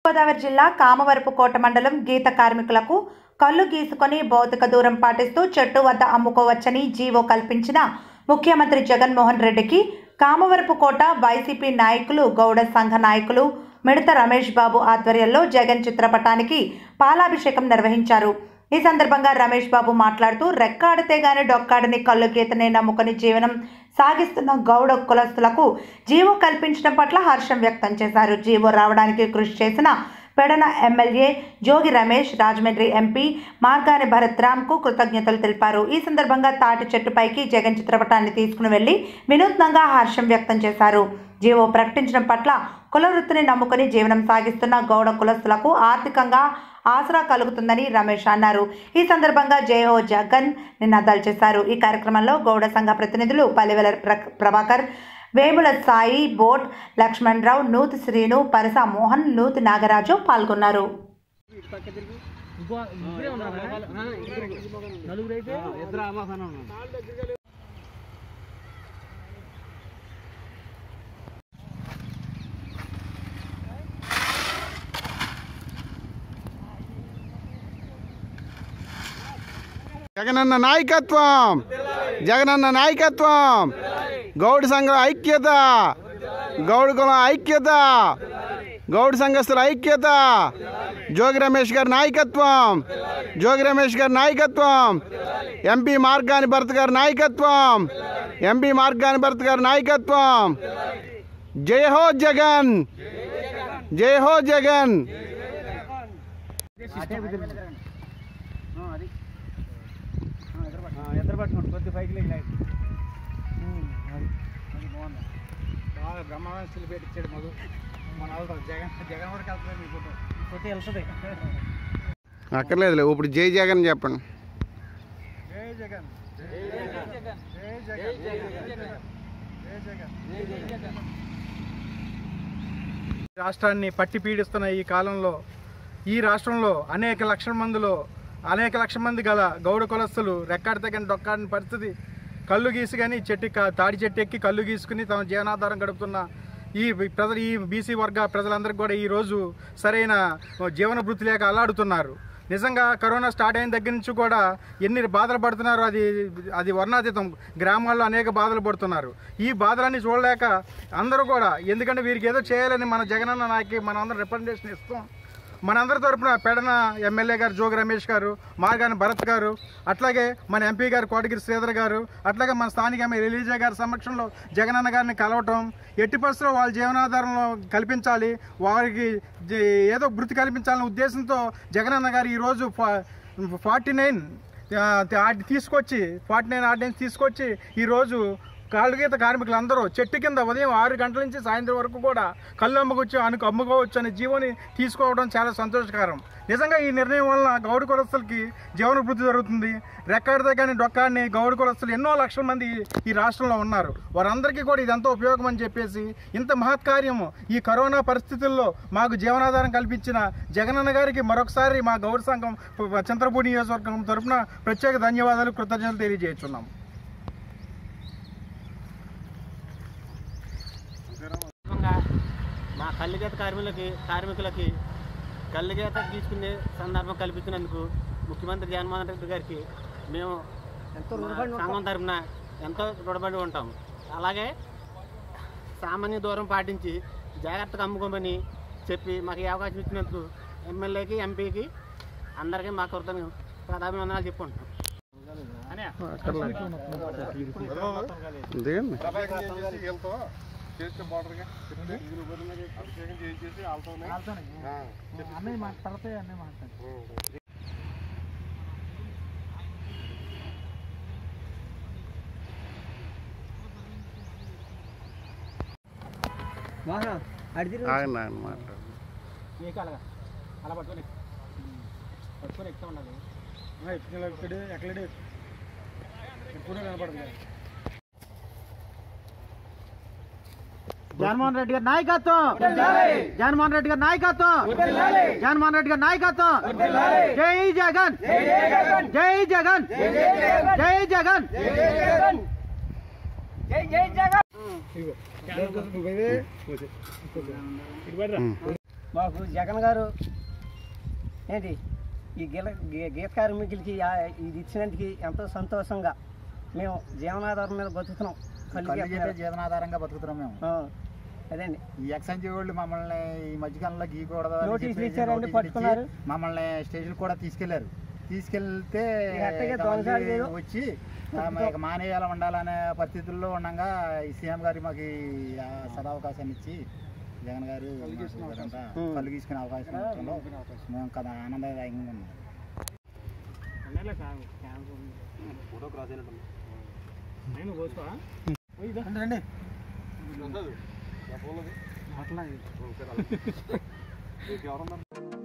గోదావరి జిల్లా కామవరపుకోట మండలం గీత కార్మికులకు కళ్ళు గీసుకొని భౌతిక దూరం పాటిస్తూ చెట్టు వద్ద అమ్ముకోవచ్చని జీవో కల్పించిన ముఖ్యమంత్రి జగన్మోహన్ రెడ్డికి కామవరపుకోట వైసీపీ నాయకులు గౌడ సంఘ నాయకులు మిడత రమేష్ బాబు ఆధ్వర్యంలో జగన్ చిత్రపటానికి పాలాభిషేకం నిర్వహించారు ఈ సందర్భంగా రమేష్ బాబు మాట్లాడుతూ రెక్కాడితే గాని డొక్కాడని కళ్ళు గీతనే నమ్ముకొని జీవనం సాగిస్తున్న గౌడ కులస్తులకు జీవో కల్పించడం పట్ల హర్షం వ్యక్తం చేశారు జీవో రావడానికి కృషి చేసిన పెడన ఎమ్మెల్యే జోగి రమేష్ రాజమండ్రి ఎంపీ మార్గాని భరత్ రామ్కు కృతజ్ఞతలు తెలిపారు ఈ సందర్భంగా తాటి చెట్టుపైకి జగన్ చిత్రపటాన్ని తీసుకుని వెళ్లి వినూత్నంగా హర్షం వ్యక్తం చేశారు జీవో ప్రకటించడం పట్ల కుల వృత్తిని నమ్ముకుని జీవనం సాగిస్తున్న గౌడ కులస్తులకు ఆర్థికంగా ఆసరా కలుగుతుందని రమేష్ అన్నారు ఈ సందర్భంగా జయహో జగన్ నినాదాలు చేశారు ఈ కార్యక్రమంలో గౌడ సంఘ ప్రతినిధులు పల్లెవెల ప్ర- ప్రభాకర్ వేముల సాయి బోట్ లక్ష్మణరావు నూతి శ్రీను పరస మోహన్ నూతి నాగరాజు పాల్గొన్నారు ఇంకో ఇద్దరే ఉన్నారా నలుగురు అయితే ఇద్దరు అమ్మాసన ఉన్నారు జగనన్న నాయకత్వం జగనన్న నాయకత్వం గౌడ సంఘ ఐక్యత గౌడ కులం ఐక్యత గౌడ సంఘస్థుల ఐక్యత జోగి రమేష్ గారి నాయకత్వం జోగి రమేష్ గారి నాయకత్వం ఎంపీ మార్గాని భరత్ గారి నాయకత్వం ఎంపీ మార్గాని భరత్ గారి నాయకత్వం జై హో జగన్ జై హో జగన్ ఇద్దరు పట్టుకోండి కొద్ది పైకి లేకి లేదు అది బాగుంది బాగా బ్రహ్మాండం సెలిబ్రేట్ ఇచ్చాడు మధు మన వెళ్తాం జగన్ జగన్ వరకు వెళ్తుంది మీ ఫోటో ఫోటో వెళ్తుంది అక్కర్లేదులే ఇప్పుడు జై జగన్ చెప్పండి జై జగన్ జై జగన్ జై జగన్ జై జగన్ జై జగన్ రాష్ట్రాన్ని పట్టి పీడిస్తున్న ఈ కాలంలో ఈ రాష్ట్రంలో అనేక లక్షల మందిలో అనేక లక్షల మంది గల గౌడ కులస్తులు రెక్కాడి తగ్గని డొక్కాడిన పరిస్థితి కళ్ళు గీసి కానీ చెట్టు కా- తాడి చెట్టు ఎక్కి కళ్ళు గీసుకుని తమ జీవనాధారం గడుపుతున్న ఈ ప్రజలు ఈ బీసీ వర్గ ప్రజలందరికీ కూడా ఈరోజు సరైన జీవన వృత్తి లేక అల్లాడుతున్నారు నిజంగా కరోనా స్టార్ట్ అయిన దగ్గర నుంచి కూడా ఎన్ని బాధలు పడుతున్నారో అది అది వర్ణాతీతం గ్రామాల్లో అనేక బాధలు పడుతున్నారు ఈ బాధలన్నీ చూడలేక అందరూ కూడా ఎందుకంటే వీరికి ఏదో చేయాలని మన జగనన్న నాయకి మనం అందరం రిప్రజెంటేషన్ ఇస్తాం మనందరి తరపున పెడన ఎమ్మెల్యే గారు జోగి రమేష్ గారు మార్గాని భరత్ గారు అట్లాగే మన ఎంపీ గారు కోటగిరి శ్రీధర్ గారు అట్లాగే మన స్థానిక ఎమ్మెల్యే ఎలీజా గారి సమక్షంలో జగనన్న గారిని కలవటం ఎట్టి పరిస్థితుల్లో వాళ్ళ జీవనాధారంలో కల్పించాలి వారికి జే- ఏదో వృత్తి కల్పించాలనే ఉద్దేశంతో జగనన్న గారు ఈరోజు ఫార్టీ నైన్ తీసుకొచ్చి ఫార్టీ నైన్ ఆర్డినెన్స్ తీసుకొచ్చి ఈరోజు కాళ్ళగీత కార్మికులందరూ చెట్టు కింద ఉదయం ఆరు గంటల నుంచి సాయంత్రం వరకు కూడా కళ్ళు అమ్ముకోవచ్చు అనుకు అమ్ముకోవచ్చు అనే జీవోని తీసుకోవడం చాలా సంతోషకరం నిజంగా ఈ నిర్ణయం వలన గౌడ కులస్తులకి జీవన వృద్ధి జరుగుతుంది రెక్కాడితే కానీ డొక్కాడిని గౌడ కులస్తులు ఎన్నో లక్షల మంది ఈ రాష్ట్రంలో ఉన్నారు వారందరికీ కూడా ఇది ఎంతో ఉపయోగం అని చెప్పేసి ఇంత మహత్కార్యము ఈ కరోనా పరిస్థితుల్లో మాకు జీవనాధారం కల్పించిన జగనన్న గారికి మరొకసారి మా గౌడ సంఘం చంద్రపూడి నియోజకవర్గం తరఫున ప్రత్యేక ధన్యవాదాలు కృతజ్ఞతలు తెలియజేస్తున్నాం సందర్భంగా మా కళ్ళుగీత కార్మికులకి కార్మికులకి కళ్ళుగీత తీసుకునే సందర్భం కల్పించినందుకు ముఖ్యమంత్రి జగన్మోహన్ రెడ్డి గారికి మేము మా సంఘం తరఫున ఎంతో రుణపడి ఉంటాం అలాగే సామాన్య దూరం పాటించి జాగ్రత్తగా అమ్ముకోమని చెప్పి మాకు ఈ అవకాశం ఇచ్చినందుకు ఎమ్మెల్యేకి ఎంపీకి అందరికీ మా కృతజ్ఞ ప్రధానమందనాలు చెప్పుకుంటున్నాం దిగండి అన్నయ్య మాట తర్వాత అన్నయ్య మాట్లాడు ఆగండి ఆగండి మాట్లాడు నీకు అలాగా అలా పట్టుకొని ఎక్కు. పట్టుకొని ఎక్కుతా ఉండాలి ఎక్కడ ఎక్కడే ఎక్కడే ఎప్పుడూ కనపడదు కదా. జగన్మోహన్ రెడ్డి గారి నాయకత్వం జగన్మోహన్ రెడ్డి గారి నాయకత్వం జగన్మోహన్ రెడ్డి గారి నాయకత్వం జై జగన్ జై జగన్ జై జగన్ ఇదిగో. నువ్వు ఇదే. ఇటు పడరా. మాకు జగన్ గారు ఏంటి ఈ గీల గీ- గీత కార్మికులకి ఆ- ఇది ఇచ్చినందుకు ఎంతో సంతోషంగా మేము జీవనాధారం మీద బతుకుతున్నాం కళ్ళు కళ్ళు గీత చెప్పే మీద. జీవనాధారంగా బతుకుతున్నాం మేము ఆ, అదండి ఈ ఎక్సైజ్ వాళ్ళు మమ్మల్ని ఈ మధ్యకాలంలో గీకూడదు అని నోటీసులు చెప్పేసి ఇచ్చారండి, నోటీసులు పట్టుకున్నారు. ఇచ్చి మమ్మల్ని స్టేషన్ కూడా తీసుకెళ్లారు తీసుకెళ్తే ఇక అట్టగే ఇక దొంగసాలు మళ్ళీ చేయడం. వచ్చి ఆ, ఇక మానేయాల ఉండాలనే పరిస్థితుల్లో ఉండగా ఈ సీఎం గారు మాకు ఈ ఆ సదావకాశాన్ని ఇచ్చి జగన్ గారు ఇదంతా ఉం. కళ్ళు గీసుకునే అవకాశం ఇవ్వడంలో మేము కదా ఆనందదాయకంగా ఉన్నాం రండి